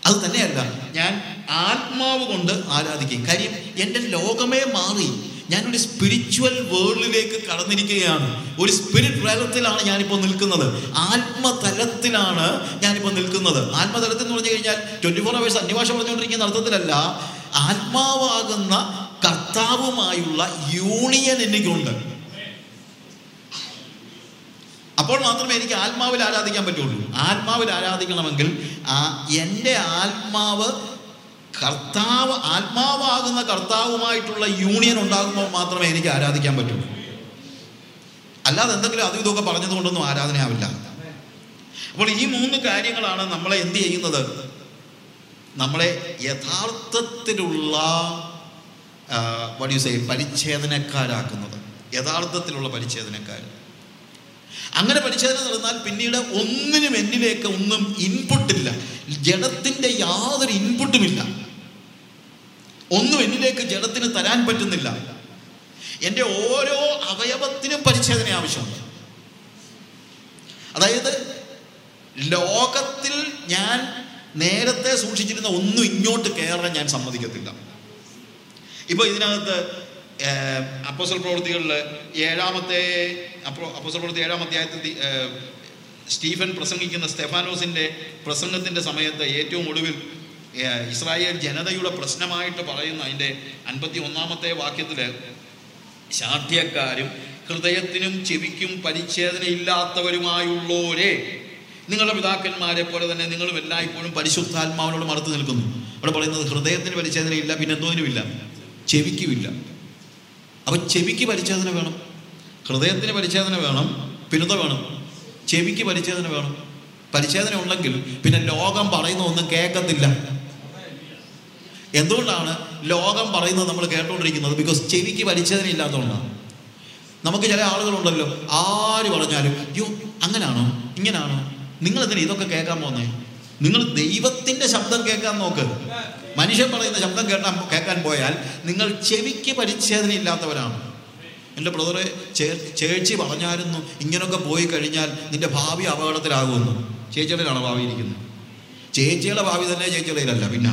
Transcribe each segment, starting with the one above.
അത് തന്നെയല്ല ഞാൻ ആത്മാവ് കൊണ്ട് ആരാധിക്കും കാര്യം എൻ്റെ ലോകമേ മാറി ഞാനൊരു സ്പിരിച്വൽ വേൾഡിലേക്ക് കടന്നിരിക്കുകയാണ് ഒരു സ്പിരിറ്റ് തലത്തിലാണ് ഞാനിപ്പോൾ നിൽക്കുന്നത് ആത്മതലത്തിലാണ് ഞാനിപ്പോൾ നിൽക്കുന്നത് ആത്മതലത്തിൽ എന്ന് പറഞ്ഞു കഴിഞ്ഞാൽ ട്വൻറ്റി ഫോർ അവേഴ്സ് അന്യഭാഷ പറഞ്ഞുകൊണ്ടിരിക്കുന്ന അർത്ഥത്തിലല്ല ആത്മാവാകുന്ന കർത്താവുമായുള്ള യൂണിയൻ എനിക്കുണ്ട് അപ്പോൾ മാത്രമേ എനിക്ക് ആത്മാവിൽ ആരാധിക്കാൻ പറ്റുള്ളൂ ആത്മാവിൽ ആരാധിക്കണമെങ്കിൽ ആ എൻ്റെ ആത്മാവ് കർത്താവ് ആത്മാവാകുന്ന കർത്താവുമായിട്ടുള്ള യൂണിയൻ ഉണ്ടാകുമ്പോൾ മാത്രമേ എനിക്ക് ആരാധിക്കാൻ പറ്റുള്ളൂ അല്ലാതെ എന്തെങ്കിലും അതും ഇതൊക്കെ പറഞ്ഞതുകൊണ്ടൊന്നും ആരാധനയാവില്ല അപ്പോൾ ഈ മൂന്ന് കാര്യങ്ങളാണ് നമ്മളെ എന്ത് ചെയ്യുന്നത് നമ്മളെ യഥാർത്ഥത്തിലുള്ള വടിയുസൈ പരിച്ഛേദനക്കാരാക്കുന്നത് യഥാർത്ഥത്തിലുള്ള പരിച്ഛേദനക്കാർ അങ്ങനെ പരിച്ഛേദന നടന്നാൽ പിന്നീട് ഒന്നിനും എന്നിലേക്ക് ഒന്നും ഇൻപുട്ടില്ല ജഡത്തിന്റെ യാതൊരു ഇൻപുട്ടുമില്ല ഒന്നും എന്നിലേക്ക് ജഡത്തിന് തരാൻ പറ്റുന്നില്ല എൻ്റെ ഓരോ അവയവത്തിനും പരിച്ഛേദന ആവശ്യമുണ്ട് അതായത് ലോകത്തിൽ ഞാൻ നേരത്തെ സൂക്ഷിച്ചിരുന്ന ഒന്നും ഇങ്ങോട്ട് കയറാൻ ഞാൻ സമ്മതിക്കത്തില്ല ഇപ്പോൾ ഇതിനകത്ത് അപ്പോസൽ പ്രവൃത്തികളിൽ ഏഴാമത്തെ അപ്പോ അപ്പോസൽ പ്രവൃത്തി ഏഴാം അധ്യായത്തിൽ ഏഹ്, സ്റ്റീഫൻ പ്രസംഗിക്കുന്ന സ്തെഫാനോസിൻ്റെ പ്രസംഗത്തിൻ്റെ സമയത്ത് ഏറ്റവും ഒടുവിൽ ഏഹ്, ഇസ്രായേൽ ജനതയുടെ പ്രശ്നമായിട്ട് പറയുന്ന അതിൻ്റെ അൻപത്തി ഒന്നാമത്തെ വാക്യത്തിൽ ശാഠ്യക്കാരും ഹൃദയത്തിനും ചെവിക്കും പരിച്ഛേദനയില്ലാത്തവരുമായുള്ളോരെ നിങ്ങളുടെ പിതാക്കന്മാരെ പോലെ തന്നെ നിങ്ങളും എല്ലായ്പ്പോഴും പരിശുദ്ധാത്മാവിനോട് മറുത്തു നിൽക്കുന്നു അവിടെ പറയുന്നത് ഹൃദയത്തിന് പരിച്ഛേദനയില്ല പിന്നെ എന്തോതിനുമില്ല ചെവിക്കുമില്ല അപ്പൊ ചെവിക്ക് പരിച്ഛേദന വേണം ഹൃദയത്തിന് പരിച്ഛേദന വേണം പിന്നെന്തോ വേണം ചെവിക്ക് പരിച്ഛേദന വേണം പരിച്ഛേദന ഉണ്ടെങ്കിൽ പിന്നെ ലോകം പറയുന്ന ഒന്നും കേൾക്കത്തില്ല എന്തുകൊണ്ടാണ് ലോകം പറയുന്നത് നമ്മൾ കേട്ടോണ്ടിരിക്കുന്നത് ബിക്കോസ് ചെവിക്ക് പരിച്ഛേദന ഇല്ലാത്തതുകൊണ്ടാണ് നമുക്ക് ചില ആളുകളുണ്ടല്ലോ ആര് പറഞ്ഞാലും യോ അങ്ങനാണോ ഇങ്ങനാണോ നിങ്ങൾ എന്തിനാ ഇതൊക്കെ കേൾക്കാൻ പോന്നേ നിങ്ങൾ ദൈവത്തിന്റെ ശബ്ദം കേൾക്കാൻ നോക്ക് മനുഷ്യൻ പറയുന്ന ശബ്ദം കേട്ടാൻ കേൾക്കാൻ പോയാൽ നിങ്ങൾ ചെവിക്ക് പരിച്ഛേദന ഇല്ലാത്തവരാണ് എൻ്റെ ബ്രദറെ ചേച്ചി പറഞ്ഞായിരുന്നു ഇങ്ങനൊക്കെ പോയി കഴിഞ്ഞാൽ നിന്റെ ഭാവി അപകടത്തിലാകുമെന്ന് ചേച്ചിയുടെയിലാണ് ഭാവി ഇരിക്കുന്നത് ചേച്ചിയുടെ ഭാവി തന്നെ ചേച്ചിയുടെയിലല്ല പിന്നെ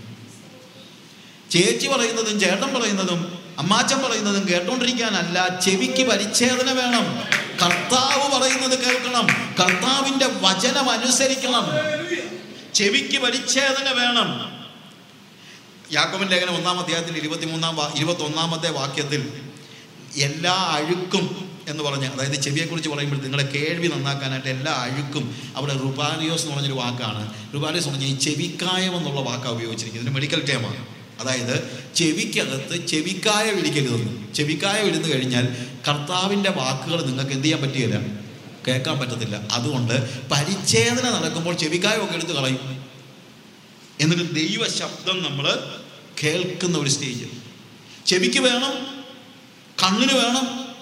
ചേച്ചി പറയുന്നതും ചേട്ടൻ പറയുന്നതും അമ്മാച്ചൻ പറയുന്നതും കേട്ടോണ്ടിരിക്കാനല്ല ചെവിക്ക് പരിച്ഛേദന വേണം കർത്താവ് പറയുന്നത് കേൾക്കണം കർത്താവിന്റെ വചനം അനുസരിക്കണം ചെവിക്ക് പരിച്ഛേദന വേണം യാക്കോബൻ ലേഖനം ഒന്നാം അധ്യായത്തിൽ ഇരുപത്തിമൂന്നാം വാ ഇരുപത്തി ഒന്നാമത്തെ വാക്യത്തിൽ എല്ലാ അഴുക്കും എന്ന് പറഞ്ഞ് അതായത് ചെവിയെക്കുറിച്ച് പറയുമ്പോൾ നിങ്ങളെ കേൾവി നന്നാക്കാനായിട്ട് എല്ലാ അഴുക്കും അവിടെ റുബാലിയോസ് എന്ന് പറഞ്ഞൊരു വാക്കാണ് റുബാലിയോസ് എന്ന് പറഞ്ഞാൽ ഈ ചെവിക്കായം എന്നുള്ള വാക്കാണ് ഉപയോഗിച്ചിരിക്കുന്നത് ഇതിന് മെഡിക്കൽ ടേമാണ് അതായത് ചെവിക്കകത്ത് ചെവിക്കായ വിളിക്കരുതെന്ന് ചെവിക്കായ വിടുന്നു കഴിഞ്ഞാൽ കർത്താവിൻ്റെ വാക്കുകൾ നിങ്ങൾക്ക് എന്ത് ചെയ്യാൻ പറ്റുകയില്ല കേൾക്കാൻ പറ്റത്തില്ല അതുകൊണ്ട് പരിച്ഛേദന നടക്കുമ്പോൾ ചെവിക്കായമൊക്കെ എടുത്ത് കളയും എന്നിട്ട് ദൈവ ശബ്ദം നമ്മൾ കേൾക്കുന്ന ഒരു സ്റ്റേജ് ചെവിക്ക് വേണം കണ്ണിന് വേണം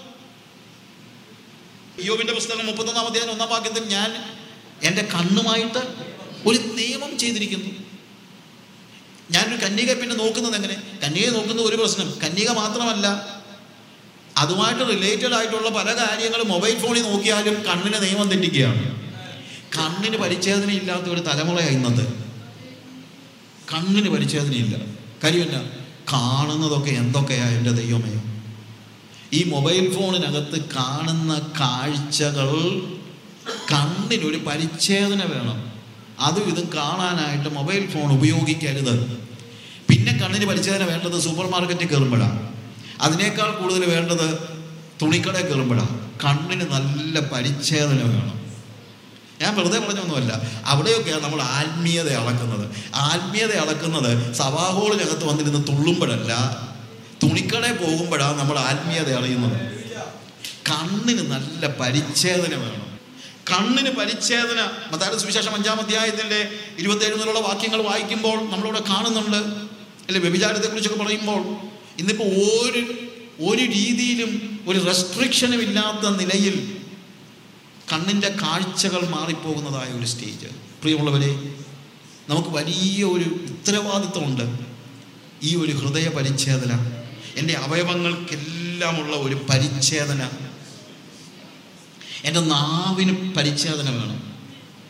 യോബിന്റെ പുസ്തകം മുപ്പത്തൊന്നാം അധ്യായം ഒന്നാം വാക്യത്തിൽ ഞാൻ എൻ്റെ കണ്ണുമായിട്ട് ഒരു നിയമം ചെയ്തിരിക്കുന്നു ഞാനൊരു കന്യകയെ പിന്നെ നോക്കുന്നത് എങ്ങനെ കന്യകയെ നോക്കുന്ന ഒരു പ്രശ്നം കന്യക മാത്രമല്ല അതുമായിട്ട് റിലേറ്റഡ് ആയിട്ടുള്ള പല കാര്യങ്ങളും മൊബൈൽ ഫോണിൽ നോക്കിയാലും കണ്ണിന് നിയമം തെറ്റിക്കുകയാണ് കണ്ണിന് പരിച്ഛേദന ഇല്ലാത്ത ഒരു തലമുറയാണ് ഇന്നത്തെ കണ്ണിന് പരിച്ഛേദനയില്ല കാര്യമല്ല കാണുന്നതൊക്കെ എന്തൊക്കെയാ എൻ്റെ ദൈവമേ ഈ മൊബൈൽ ഫോണിനകത്ത് കാണുന്ന കാഴ്ചകൾ കണ്ണിനൊരു പരിച്ഛേദന വേണം അതും ഇതും കാണാനായിട്ട് മൊബൈൽ ഫോൺ ഉപയോഗിക്കരുത് പിന്നെ കണ്ണിന് പരിച്ഛേദന വേണ്ടത് സൂപ്പർ മാർക്കറ്റിൽ കയറുമ്പോഴാണ് അതിനേക്കാൾ കൂടുതൽ വേണ്ടത് തുണിക്കടയിൽ കയറുമ്പോഴാണ് കണ്ണിന് നല്ല പരിച്ഛേദന വേണം ഞാൻ വെറുതെ പറഞ്ഞൊന്നുമല്ല അവിടെയൊക്കെയാണ് നമ്മൾ ആത്മീയത അളക്കുന്നത് ആത്മീയത അളക്കുന്നത് സഭാഹോളിനകത്ത് വന്നിരുന്ന് തുള്ളുമ്പോഴല്ല തുണിക്കടയിൽ പോകുമ്പോഴാണ് നമ്മൾ ആത്മീയത അറിയുന്നത് കണ്ണിന് നല്ല പരിച്ഛേദന വേണം കണ്ണിന് പരിച്ഛേദന മത്തായുടെ സുവിശേഷം അഞ്ചാം അധ്യായത്തിന്റെ ഇരുപത്തേഴ് മുതലുള്ള വാക്യങ്ങൾ വായിക്കുമ്പോൾ നമ്മളിവിടെ കാണുന്നുണ്ട് അല്ലെ വ്യഭിചാരത്തെ കുറിച്ചൊക്കെ പറയുമ്പോൾ ഇന്നിപ്പോൾ ഒരു ഒരു രീതിയിലും ഒരു റെസ്ട്രിക്ഷനും ഇല്ലാത്ത നിലയിൽ കണ്ണിൻ്റെ കാഴ്ചകൾ മാറിപ്പോകുന്നതായ ഒരു സ്റ്റേജ് പ്രിയമുള്ളവരെ നമുക്ക് വലിയ ഒരു ഉത്തരവാദിത്വമുണ്ട് ഈ ഒരു ഹൃദയ പരിച്ഛേദന എൻ്റെ അവയവങ്ങൾക്കെല്ലാമുള്ള ഒരു പരിച്ഛേദന എൻ്റെ നാവിന് പരിച്ഛേദന വേണം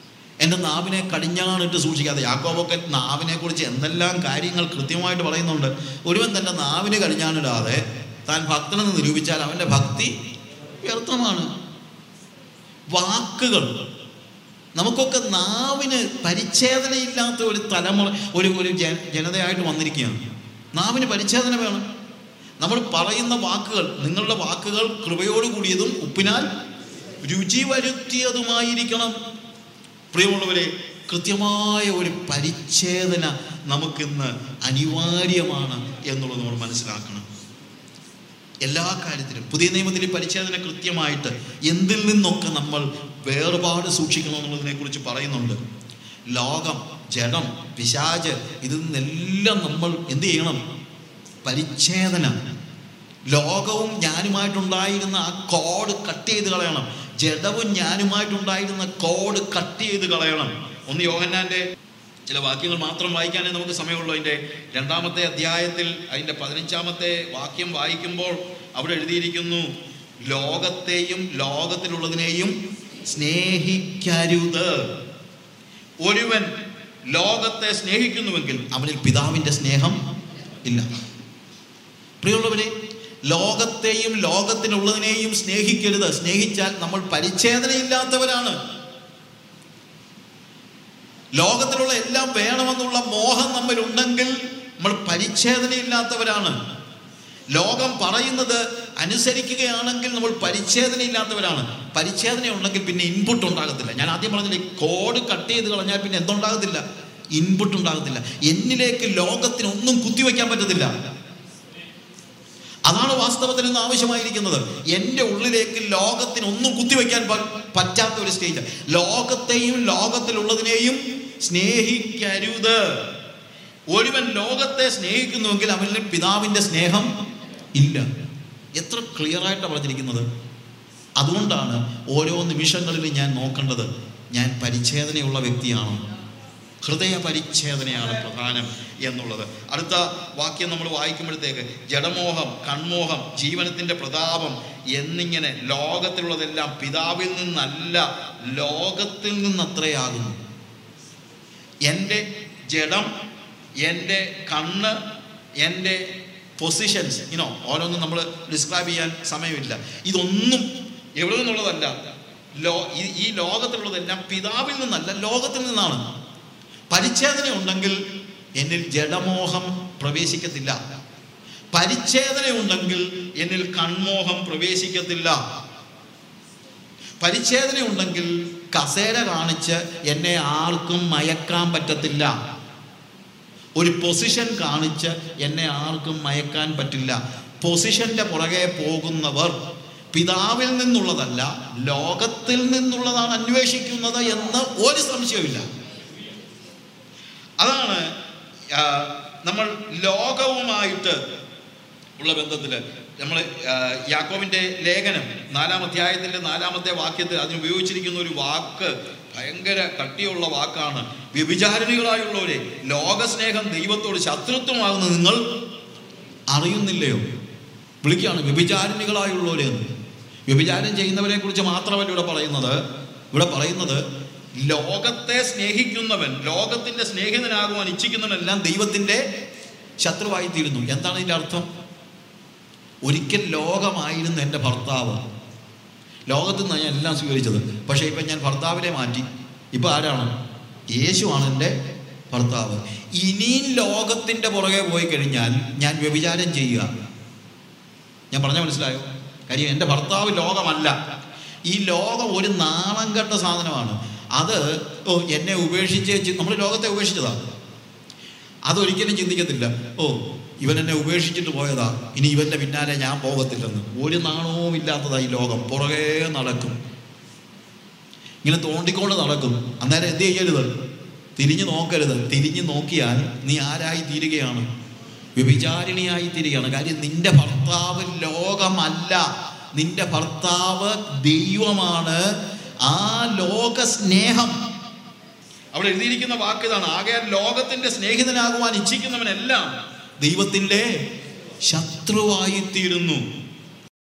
എൻ്റെ നാവിനെ കടിഞ്ഞാണിട്ട് സൂക്ഷിക്കാതെ യാക്കോബൊക്കെ നാവിനെ കുറിച്ച് എന്തെല്ലാം കാര്യങ്ങൾ കൃത്യമായിട്ട് പറയുന്നുണ്ട് ഒരുവൻ തൻ്റെ നാവിന് കടിഞ്ഞാണിടാതെ താൻ ഭക്തനെന്ന് നിരൂപിച്ചാൽ അവൻ്റെ ഭക്തി വ്യർത്ഥമാണ് വാക്കുകൾ നമുക്കൊക്കെ നാവിന് പരിച്ഛേദനയില്ലാത്ത ഒരു തലമുറ ഒരു ഒരു ജന ജനതയായിട്ട് വന്നിരിക്കുകയാണ് നാവിന് പരിച്ഛേദന വേണം നമ്മൾ പറയുന്ന വാക്കുകൾ നിങ്ങളുടെ വാക്കുകൾ കൃപയോട് കൂടിയതും ഉപ്പിനാൽ രുചി വരുത്തിയതുമായിരിക്കണം പ്രിയമുള്ളവരെ കൃത്യമായ ഒരു പരിച്ഛേദന നമുക്കിന്ന് അനിവാര്യമാണ് എന്നുള്ളത് നമ്മൾ മനസ്സിലാക്കണം എല്ലാ കാര്യത്തിലും പുതിയ നിയമത്തിൽ ഈ പരിച്ഛേദന കൃത്യമായിട്ട് എന്തിൽ നിന്നൊക്കെ നമ്മൾ വേർപാട് സൂക്ഷിക്കണം എന്നുള്ളതിനെ കുറിച്ച് പറയുന്നുണ്ട് ലോകം ജഡം പിശാജ് ഇതിൽ നിന്നെല്ലാം നമ്മൾ എന്ത് ചെയ്യണം പരിച്ഛേദന ലോകവും ഞാനുമായിട്ടുണ്ടായിരുന്ന ആ കോഡ് കട്ട് ചെയ്ത് കളയണം ജഡവും ഞാനുമായിട്ടുണ്ടായിരുന്ന കോഡ് കട്ട് ചെയ്ത് കളയണം ഒന്ന് യോഹന്നാന്റെ ചില വാക്യങ്ങൾ മാത്രം വായിക്കാനേ നമുക്ക് സമയമുള്ളൂ അതിൻ്റെ രണ്ടാമത്തെ അധ്യായത്തിൽ അതിൻ്റെ പതിനഞ്ചാമത്തെ വാക്യം വായിക്കുമ്പോൾ അവിടെ എഴുതിയിരിക്കുന്നു ലോകത്തെയും ലോകത്തിലുള്ളതിനെയും സ്നേഹിക്കരുത് ഒരുവൻ ലോകത്തെ സ്നേഹിക്കുന്നുവെങ്കിൽ അവനിൽ പിതാവിൻ്റെ സ്നേഹം ഇല്ല പ്രിയമുള്ളവരെ ലോകത്തെയും ലോകത്തിനുള്ളതിനെയും സ്നേഹിക്കരുത് സ്നേഹിച്ചാൽ നമ്മൾ പരിച്ഛേദനയില്ലാത്തവരാണ് ലോകത്തിലുള്ള എല്ലാം വേണമെന്നുള്ള മോഹം നമ്മിൽ ഉണ്ടെങ്കിൽ നമ്മൾ പരിച്ഛേദനയില്ലാത്തവരാണ് ലോകം പറയുന്നത് അനുസരിക്കുകയാണെങ്കിൽ നമ്മൾ പരിച്ഛേദനയില്ലാത്തവരാണ് പരിച്ഛേദന ഉണ്ടെങ്കിൽ പിന്നെ ഇൻപുട്ട് ഉണ്ടാകത്തില്ല ഞാൻ ആദ്യം പറഞ്ഞില്ലേ കോഡ് കട്ട് ചെയ്ത് കളഞ്ഞാൽ പിന്നെ എന്തുണ്ടാകത്തില്ല ഇൻപുട്ട് ഉണ്ടാകത്തില്ല എന്നിലേക്ക് ലോകത്തിന് ഒന്നും കുത്തിവെക്കാൻ പറ്റത്തില്ല അതാണ് വാസ്തവത്തിൽ ഇന്ന് ആവശ്യമായിരിക്കുന്നത് എൻ്റെ ഉള്ളിലേക്ക് ലോകത്തിന് ഒന്നും കുത്തിവെക്കാൻ പ- പറ്റാത്ത ഒരു സ്റ്റേജ് ലോകത്തെയും ലോകത്തിലുള്ളതിനെയും സ്നേഹിക്കരുത് ഒരുവൻ ലോകത്തെ സ്നേഹിക്കുന്നുവെങ്കിൽ അവനിൽ പിതാവിൻ്റെ സ്നേഹം ഇല്ല എത്ര ക്ലിയർ ആയിട്ടാണ് പറഞ്ഞിരിക്കുന്നത് അതുകൊണ്ടാണ് ഓരോ നിമിഷങ്ങളിലും ഞാൻ നോക്കേണ്ടത് ഞാൻ പരിച്ഛേദനയുള്ള വ്യക്തിയാണോ ഹൃദയ പരിച്ഛേദനയാണ് പ്രധാനം എന്നുള്ളത് അടുത്ത വാക്യം നമ്മൾ വായിക്കുമ്പോഴത്തേക്ക് ജഡമോഹം കൺമോഹം ജീവനത്തിൻ്റെ പ്രതാപം എന്നിങ്ങനെ ലോകത്തിലുള്ളതെല്ലാം പിതാവിൽ നിന്നല്ല ലോകത്തിൽ നിന്നത്രയാകുന്നു എൻ്റെ ജഡം എൻ്റെ കണ്ണ് എൻ്റെ പൊസിഷൻസ് ഇനോ ഓരോന്നും നമ്മൾ ഡിസ്ക്രൈബ് ചെയ്യാൻ സമയമില്ല ഇതൊന്നും എവിടെ നിന്നുള്ളതല്ല ലോ ഈ- ഈ ലോകത്തിലുള്ളതെല്ലാം പിതാവിൽ നിന്നല്ല ലോകത്തിൽ നിന്നാണ് പരിച്ഛേദന ഉണ്ടെങ്കിൽ എന്നിൽ ജഡമോഹം പ്രവേശിക്കത്തില്ല പരിച്ഛേദന ഉണ്ടെങ്കിൽ എന്നിൽ കൺമോഹം പ്രവേശിക്കത്തില്ല പരിച്ഛേദന ഉണ്ടെങ്കിൽ കസേര കാണിച്ച് എന്നെ ആർക്കും മയക്കാൻ പറ്റത്തില്ല ഒരു പൊസിഷൻ കാണിച്ച് എന്നെ ആർക്കും മയക്കാൻ പറ്റില്ല പൊസിഷന്റെ പുറകെ പോകുന്നവർ പിതാവിൽ നിന്നുള്ളതല്ല ലോകത്തിൽ നിന്നുള്ളതാണ് അന്വേഷിക്കുന്നത് എന്ന് ഒരു സംശയമില്ല അതാണ് ആ, നമ്മൾ ലോകവുമായിട്ട് ഉള്ള ബന്ധത്തിൽ നമ്മൾ യാക്കോവിൻ്റെ ലേഖനം നാലാം അധ്യായത്തിൻ്റെ നാലാമത്തെ വാക്യത്തിൽ അതിന് ഉപയോഗിച്ചിരിക്കുന്ന ഒരു വാക്ക് ഭയങ്കര കട്ടിയുള്ള വാക്കാണ് വ്യഭിചാരിണികളായുള്ളവരെ ലോകസ്നേഹം ദൈവത്തോട് ശത്രുത്വമാകുന്നത് നിങ്ങൾ അറിയുന്നില്ലയോ വിളിക്കുകയാണ് വ്യഭിചാരിണികളായുള്ളവരെ എന്ന് വ്യഭിചാരം ചെയ്യുന്നവരെ കുറിച്ച് മാത്രമല്ല ഇവിടെ പറയുന്നത് ഇവിടെ പറയുന്നത് ലോകത്തെ സ്നേഹിക്കുന്നവൻ ലോകത്തിന്റെ സ്നേഹിതനാകുവാൻ ഇച്ഛിക്കുന്നവനെല്ലാം ദൈവത്തിന്റെ ശത്രുവായി തീരുന്നു എന്താണ് ഇതിന്റെ അർത്ഥം ഒരിക്കൽ ലോകമായിരുന്നു എൻ്റെ ഭർത്താവ് ലോകത്തിൽ നിന്നാണ് ഞാൻ എല്ലാം സ്വീകരിച്ചത് പക്ഷേ ഇപ്പം ഞാൻ ഭർത്താവിനെ മാറ്റി ഇപ്പം ആരാണ് യേശുവാണ് എൻ്റെ ഭർത്താവ് ഇനിയും ലോകത്തിൻ്റെ പുറകെ പോയി കഴിഞ്ഞാൽ ഞാൻ വ്യഭിചാരം ചെയ്യുക ഞാൻ പറഞ്ഞ മനസ്സിലായോ കാര്യം എൻ്റെ ഭർത്താവ് ലോകമല്ല ഈ ലോകം ഒരു നാണം കെട്ട സാധനമാണ് അത് ഓ എന്നെ ഉപേക്ഷിച്ച് നമ്മൾ ലോകത്തെ ഉപേക്ഷിച്ചതാ അതൊരിക്കലും ചിന്തിക്കത്തില്ല ഓ ഇവൻ എന്നെ ഉപേക്ഷിച്ചിട്ട് പോയതാ ഇനി ഇവന്റെ പിന്നാലെ ഞാൻ പോകത്തില്ലെന്ന് ഒരു നാണവും ഇല്ലാത്തതാ ഈ ലോകം പുറകെ നടക്കും ഇങ്ങനെ തോണ്ടിക്കൊണ്ട് നടക്കും അന്നേരം എന്ത് ചെയ്യരുത് തിരിഞ്ഞു നോക്കരുത് തിരിഞ്ഞു നോക്കിയാൽ നീ ആരായി തീരുകയാണ് വ്യഭിചാരിണിയായി തീരുകയാണ് കാര്യം നിന്റെ ഭർത്താവ് ലോകമല്ല നിന്റെ ഭർത്താവ് ദൈവമാണ് ആ ലോക സ്നേഹം അവിടെ എഴുതിയിരിക്കുന്ന വാക്ക് ഇതാണ് ആകെ ലോകത്തിന്റെ സ്നേഹിതനാകുവാൻ ഇച്ഛിക്കുന്നവനെല്ലാം ദൈവത്തിന്റെ ശത്രുവായി തീരുന്നു